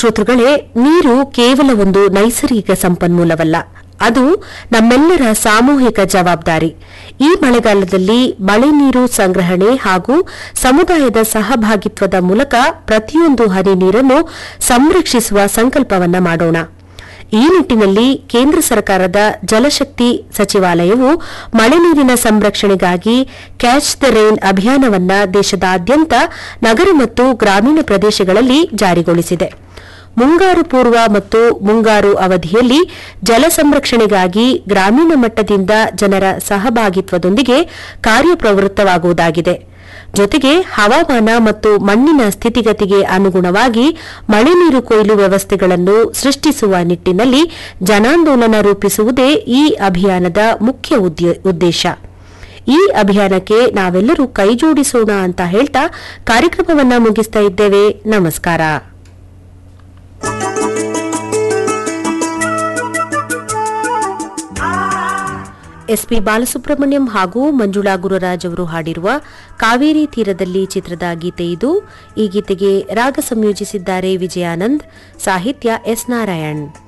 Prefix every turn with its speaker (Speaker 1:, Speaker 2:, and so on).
Speaker 1: ಶ್ರೋತೃಗಳೇ ನೀರು ಕೇವಲ ಒಂದು ನೈಸರ್ಗಿಕ ಸಂಪನ್ಮೂಲವಲ್ಲ ಅದು ನಮ್ಮೆಲ್ಲರ ಸಾಮೂಹಿಕ ಜವಾಬ್ದಾರಿ ಈ ಮಳೆಗಾಲದಲ್ಲಿ ಮಳೆ ನೀರು ಸಂಗ್ರಹಣೆ ಹಾಗೂ ಸಮುದಾಯದ ಸಹಭಾಗಿತ್ವದ ಮೂಲಕ ಪ್ರತಿಯೊಂದು ಹನಿ ನೀರನ್ನು ಸಂರಕ್ಷಿಸುವ ಸಂಕಲ್ಪವನ್ನ ಮಾಡೋಣ ಈ ನಿಟ್ಟಿನಲ್ಲಿ ಕೇಂದ್ರ ಸರ್ಕಾರದ ಜಲಶಕ್ತಿ ಸಚಿವಾಲಯವು ಮಳೆ ನೀರಿನ ಸಂರಕ್ಷಣೆಗಾಗಿ ಕ್ಯಾಚ್ ದ ರೈನ್ ಅಭಿಯಾನವನ್ನ ದೇಶದಾದ್ಯಂತ ನಗರ ಮತ್ತು ಗ್ರಾಮೀಣ ಪ್ರದೇಶಗಳಲ್ಲಿ ಜಾರಿಗೊಳಿಸಿದೆ ಮುಂಗಾರು ಪೂರ್ವ ಮತ್ತು ಮುಂಗಾರು ಅವಧಿಯಲ್ಲಿ ಜಲ ಸಂರಕ್ಷಣೆಗಾಗಿ ಗ್ರಾಮೀಣ ಮಟ್ಟದಿಂದ ಜನರ ಸಹಭಾಗಿತ್ವದೊಂದಿಗೆ ಕಾರ್ಯಪ್ರವೃತ್ತವಾಗುವುದಾಗಿದೆ ಜೊತೆಗೆ ಹವಾಮಾನ ಮತ್ತು ಮಣ್ಣಿನ ಸ್ಥಿತಿಗತಿಗೆ ಅನುಗುಣವಾಗಿ ಮಳೆ ನೀರು ಕೊಯ್ಲು ವ್ಯವಸ್ಥೆಗಳನ್ನು ಸೃಷ್ಟಿಸುವ ನಿಟ್ಟಿನಲ್ಲಿ ಜನಾಂದೋಲನ ರೂಪಿಸುವುದೇ ಈ ಅಭಿಯಾನದ ಮುಖ್ಯ ಉದ್ಯ- ಉದ್ದೇಶ ಈ ಅಭಿಯಾನಕ್ಕೆ ನಾವೆಲ್ಲರೂ ಕೈಜೋಡಿಸೋಣ ಅಂತ ಹೇಳ್ತಾ ಕಾರ್ಯಕ್ರಮವನ್ನ ಮುಗಿಸ್ತಾ ಇದ್ದೇವೆ ನಮಸ್ಕಾರ ಎಸ್ಪಿ ಬಾಲಸುಬ್ರಹ್ಮಣ್ಯಂ ಹಾಗೂ ಮಂಜುಳಾ ಗುರುರಾಜ್ ಅವರು ಹಾಡಿರುವ ಕಾವೇರಿ ತೀರದಲ್ಲಿ ಚಿತ್ರದ ಗೀತೆ ಇದು ಈ ಗೀತೆಗೆ ರಾಗ ಸಂಯೋಜಿಸಿದ್ದಾರೆ ವಿಜಯಾನಂದ್ ಸಾಹಿತ್ಯ ಎಸ್ ನಾರಾಯಣ್